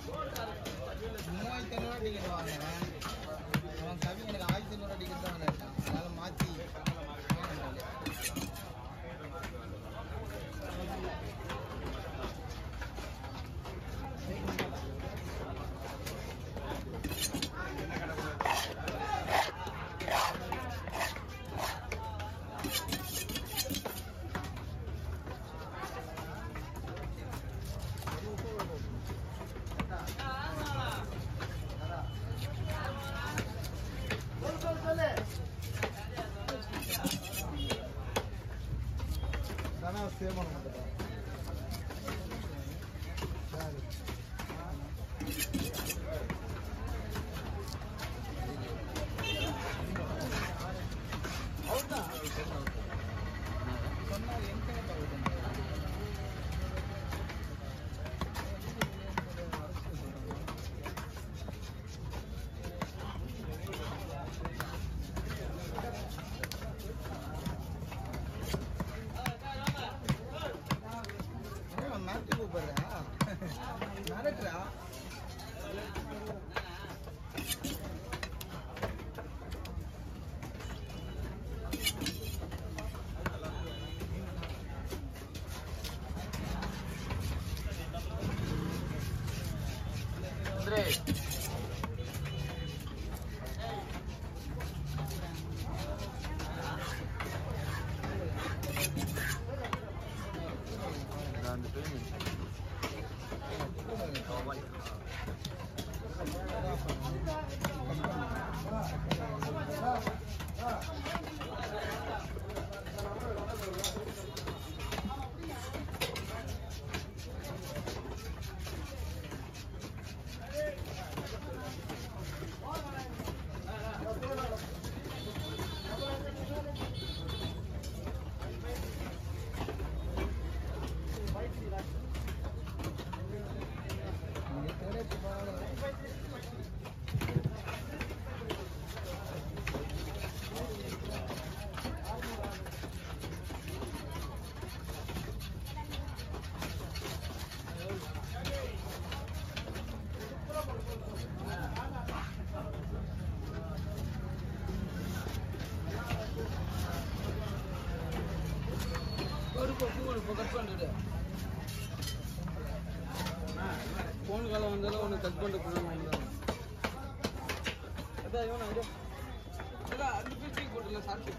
மூவாயிரத்தி ஐநூறுவா டிக்கெட் வாங்கினேன் அவன் கவி எனக்கு ஆயிரத்தி ஐநூறுவா டிக்கெட் தான் வாங்கிட்டான் அதனால மாற்றி தானே சேவ் பண்ண மாட்டேன் சரி அவ்வளோதான் சொன்னார் என்கிட்ட மிரட்டு கூப்பிடுறா மிரட்டுறா ಅಂದ್ರೆ நான் பேமெண்ட் இங்க கிடைச்சு பாரு. ஒரு பக்கம் ஒரு கட் பண்ணிட்டு ஃபோன் காலம் வந்தாலும் ஒன்று கட் பண்ணிட்டு போனாங்க அதான் இவன் அது அதான் அந்த பேச்சு போட்டுல சாட்சி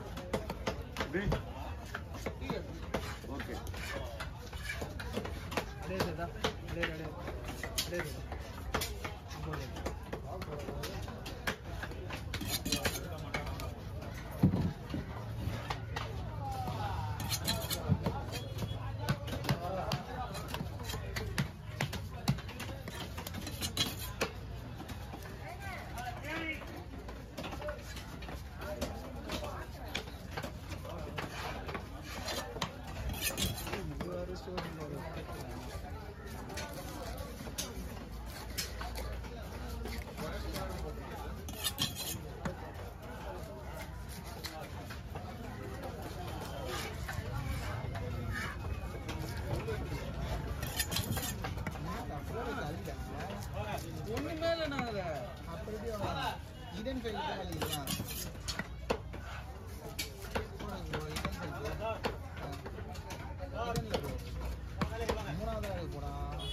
ஓகே அடே தாதா அடே அடே அடே தாதா இதுவரை ஸ்டோரி ஒண்ணுமே இல்லை நான் அதில் அப்படியே இதன் ஃபைல் தான் எழுதிக்கலாம் மூணாவது போனா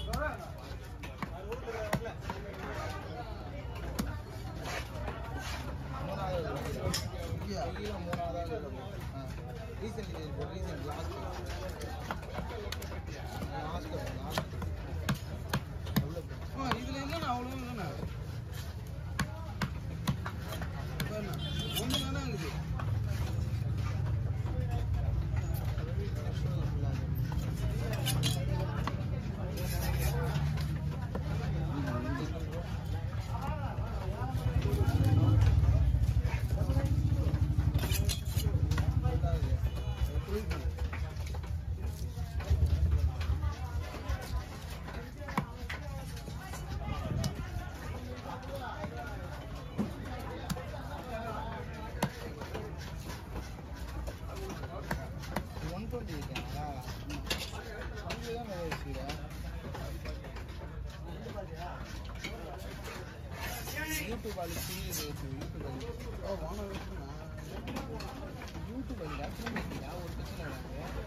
மூணாவது கீழே மூணாவது recent recent last last last எவ்வளோ ஆ, இதுல இல்லைண்ணா அவ்வளோ இல்லைண்ணா பாருண்ணா. யூடியூப் அழிச்சு இது யூடியூப் அழிச்சு ஓ வாங்க வச்சுருந்தா யூடியூப் அழிச்சு ஆக்சுவலி இல்லையா ஒரு பிரச்சனை எனக்கு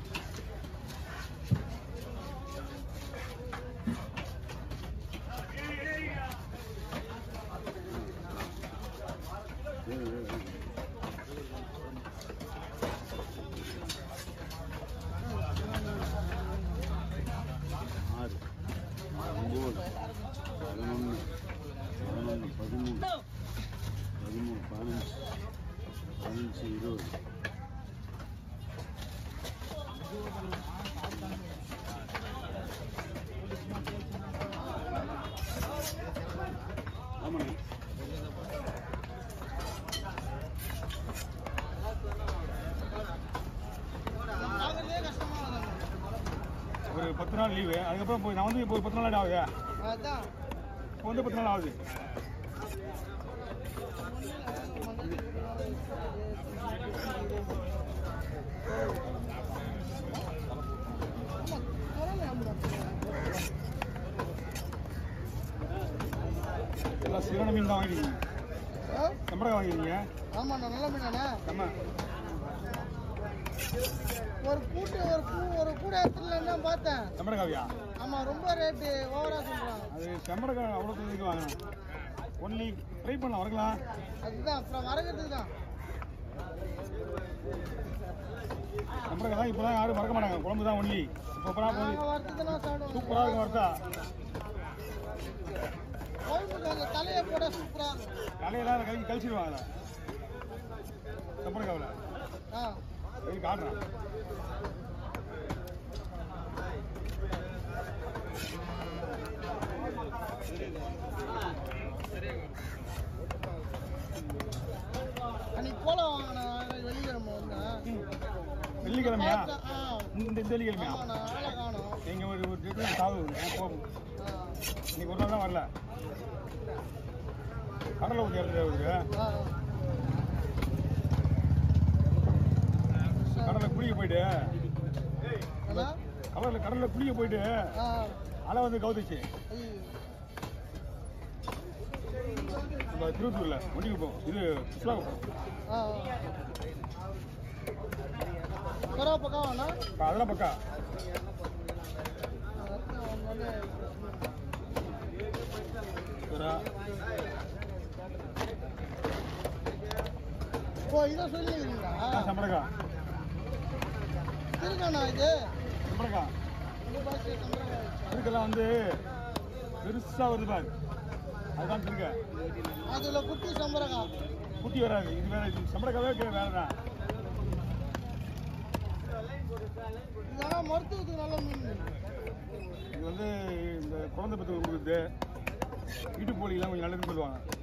ஆறு ஒம்பது பதினொன்று பதினொன்று பதிமூணு பதிமூணு பதினஞ்சு பதினஞ்சு இருபது ஆமாண்ணே பார்க்கறதே கஷ்டமா இருந்தாங்க ஒரு பத்து நாள் லீவு அதுக்கப்புறம் போய் நான் வந்து இப்போ ஒரு பத்து நாள் ஆகுது அதான் இப்போ வந்து பத்து நாள் ஆகுது எல்லாம் சிறன மீன் தான் வாங்கிருக்கீங்க செம்படை வாங்கிருக்கீங்க ஆமாண்ணா நல்ல மீனாண்ணா நம்ம ஒரு கூட்டு ஒரு பூ ஒரு கூட இடத்துல பார்த்தேன் செம்படை காவியா ஆமா ரொம்ப ரேட்டு ஓவரா சொல்றாங்க அது செம்படை காவி அவ்வளோ இதுக்கு வாங்கணும் ஒன்லி ட்ரை பண்ணலாம் வரலாம் அதுதான் அப்புறம் மறக்கிறதுக்கு தான் செம்படை தான் இப்போ தான் யாரும் மறக்க மாட்டாங்க குழம்பு தான் ஒன்லி இப்போ போனால் போய் நாங்கள் வறுத்து தான் சாப்பிடுவோம் சூப்பராக இருக்கும் வறுத்தா குழம்புக்கு அந்த தலையை போட சூப்பரா இருக்கும் தலையெல்லாம் கழிச்சு கழிச்சிடுவாங்க செம்படை காவில் ஆ கை காட்டுறேன் அன்னைக்கு கோலம் வாங்கினேன் வெள்ளிக்கிழமை வந்தேன் வெள்ளிக்கிழமையா ஆ இந்த இந்த வெள்ளிக்கிழமையா ஆமாண்ணா ஆளை காணும் நீங்க ஒரு ஒரு டேட்டில் சாவு போகும் ஆ இன்னைக்கு ஒரு நாள் தான் வரல கடலை ஊற்றி இறந்து அவருக்கு ஆ கடலில் குளிக்க போயிட்டு அண்ணா கடலில் கடலில் குளிக்க போயிட்டு ஆ அலை வந்து கவுத்துச்சு ஐயோ நம்ம திருவத்தூரில் ஒண்டிக்கு போவோம் இது சுற்றுலாவுக்கு போவோம் ஆ பரவா பக்கம் வேணா இப்போ அதெல்லாம் பக்கா வேறா ஓ இதை சொல்லிக்கிறீங்களா சம்பளக்கா இருக்காண்ணா இது சம்பளக்கா இந்த பாக்ஸ் சம்பளம் இதுக்கெல்லாம் வந்து பெருசாக வருது பாரு அதுதான் திருக்க அதுல குட்டி சம்பரகா குட்டி வராது இது வேற இது சம்பளக்காவே கே- வேற தான் இதெல்லாம் மருத்துவத்துக்கு நல்ல மீன் இது வந்து இந்த குழந்தை பத்து கொடுக்குறது இடுப்பு வலிக்கெல்லாம் கொஞ்சம் நல்லதுன்னு சொல்லுவாங்க